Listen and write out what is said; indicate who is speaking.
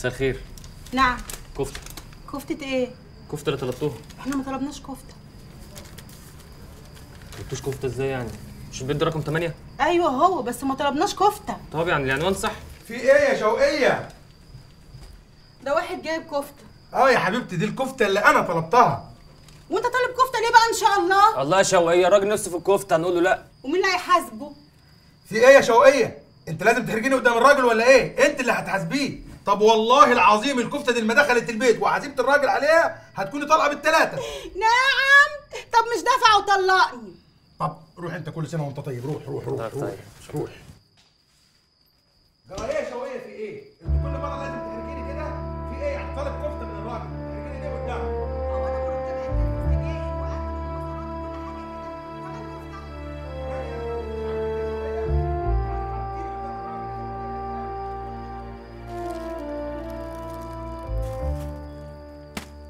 Speaker 1: مساء الخير
Speaker 2: نعم
Speaker 1: كفته
Speaker 2: كفتة ايه؟
Speaker 1: كفته اللي طلبتوها
Speaker 2: احنا ما طلبناش كفتة
Speaker 1: جبتوش كفته ازاي يعني مش البيت ده رقم 8
Speaker 2: ايوه هو بس ما طلبناش كفتة
Speaker 1: طب يعني العنوان صح
Speaker 3: في ايه يا شوقية؟
Speaker 2: ده واحد جايب كفتة
Speaker 3: اه يا حبيبتي دي الكفتة اللي انا طلبتها
Speaker 2: وانت طالب كفتة ليه بقى ان شاء الله؟
Speaker 1: الله يا شوقية الراجل نفسه في الكفته هنقول له لا
Speaker 2: ومين اللي هيحاسبه؟
Speaker 3: في ايه يا شوقية؟ انت لازم تحرجيني قدام الراجل ولا ايه؟ انت اللي هتحاسبيه طب والله العظيم الكفتة دي لما دخلت البيت وعزيمة الراجل عليها هتكوني طالعة بالثلاثة
Speaker 2: نعم طب مش دافع وطلقني
Speaker 3: طب روح انت كل سنة وانت طيب روح روح روح
Speaker 1: طيب،
Speaker 3: روح
Speaker 1: طيب.
Speaker 3: روح جرى ايه يا شوقية في ايه؟ انت كل مرة لازم تحرجيني كده؟ في ايه يعني طالب